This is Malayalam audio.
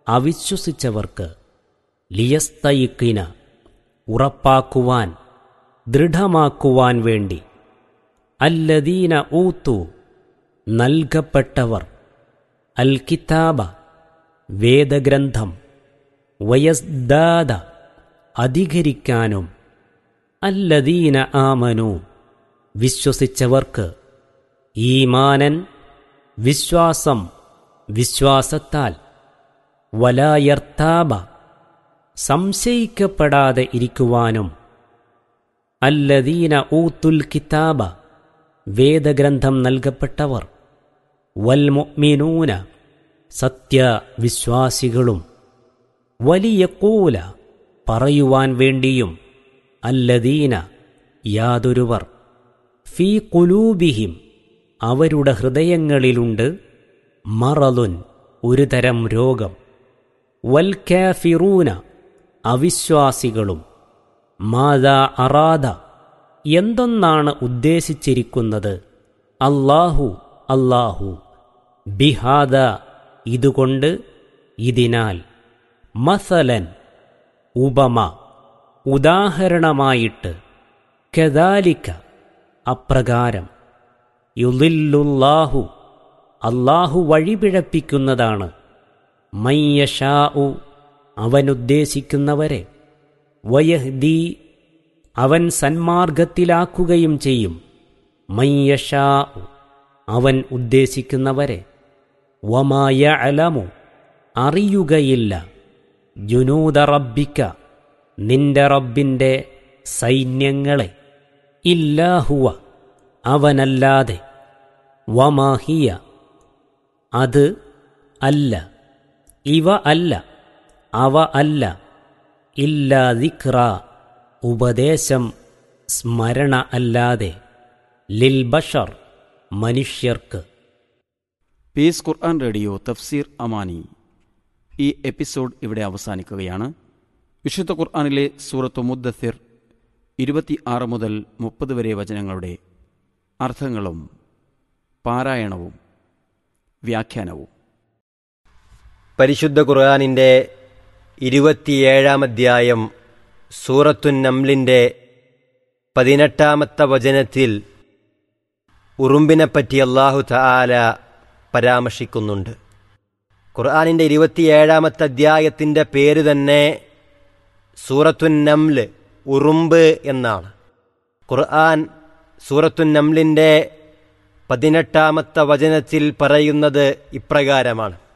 അവിശ്വസിച്ചവർക്ക് ലിയസ്തയിക്കിന ഉറപ്പാക്കുവാൻ ദൃഢമാക്കുവാൻ വേണ്ടി അല്ലദീന ഊത്തു നൽകപ്പെട്ടവർ അൽ കിതാബ വേദഗ്രന്ഥം വയസ്ദാദ അധികരിക്കാനും അല്ലദീന ആമനു വിശ്വസിച്ചവർക്ക് ഈമാനൻ വിശ്വാസം വിശ്വാസത്താൽ വലായർത്താബ സംശയിക്കപ്പെടാതെ ഇരിക്കുവാനും അല്ലദീന ഊത്തുൽ കിതാബ വേദഗ്രന്ഥം നൽകപ്പെട്ടവർ വൽമുഅ്മിനൂന സത്യവിശ്വാസികളും വലിയ കൂല പറയുവാൻ വേണ്ടിയും അല്ലദീന യാതൊരുവർ ഫീ കുലൂബിഹിം അവരുടെ ഹൃദയങ്ങളിലുണ്ട് മറലുൻ ഒരു തരം രോഗം വൽ കാഫിറൂന അവിശ്വാസികളും മാതാ അറാദ എന്തൊന്നാണ് ഉദ്ദേശിച്ചിരിക്കുന്നത് അല്ലാഹു അല്ലാഹു ബിഹാദ ഇതുകൊണ്ട് ഇതിനാൽ മസലൻ ഉപമ ഉദാഹരണമായിട്ട് കദാലിക്ക അപ്രകാരം യുലില്ലുല്ലാഹു അല്ലാഹു വഴിപിഴപ്പിക്കുന്നതാണ് മയ്യഷാഉ അവനുദ്ദേശിക്കുന്നവരെ വയഹ്ദി അവൻ സന്മാർഗത്തിലാക്കുകയും ചെയ്യും മയ്യഷാ അവൻ ഉദ്ദേശിക്കുന്നവരെ വമായ അലമു അറിയുകയില്ല ജുനൂദ റബ്ബിക്ക നിന്റെ റബ്ബിൻ്റെ സൈന്യങ്ങളെ ഇല്ലാഹുവ അവനല്ലാതെ വമാഹിയ അത് അല്ല ഇവ അല്ല അവ അല്ല ഇല്ലാ ദിക്ര ഉപദേശം സ്മരണ അല്ലാതെ ലിൽ ബഷർ മനുഷ്യർക്ക് പീസ് ഖുർആൻ റേഡിയോ തഫ്സീർ അമാനി ഈ എപ്പിസോഡ് ഇവിടെ അവസാനിക്കുകയാണ് വിശുദ്ധ ഖുർആനിലെ സൂറത്തു മുദ്ദസിർ ഇരുപത്തി ആറ് മുതൽ മുപ്പത് വരെ വചനങ്ങളുടെ അർത്ഥങ്ങളും പാരായണവും വ്യാഖ്യാനവും പരിശുദ്ധ ഖുർആാനിൻ്റെ ഇരുപത്തിയേഴാം അധ്യായം സൂറത്തുൻ നംലിൻ്റെ പതിനെട്ടാമത്തെ വചനത്തിൽ ഉറുമ്പിനെപ്പറ്റി അള്ളാഹു തആല പരാമർശിക്കുന്നുണ്ട് ഖുർആാനിൻ്റെ ഇരുപത്തിയേഴാമത്തെ അധ്യായത്തിൻ്റെ പേര് തന്നെ സൂറത്തുൻ നംല് ഉറുമ്പ് എന്നാണ് ഖുർആൻ സൂറത്തുൻ നംലിൻ്റെ പതിനെട്ടാമത്തെ വചനത്തിൽ പറയുന്നത് ഇപ്രകാരമാണ്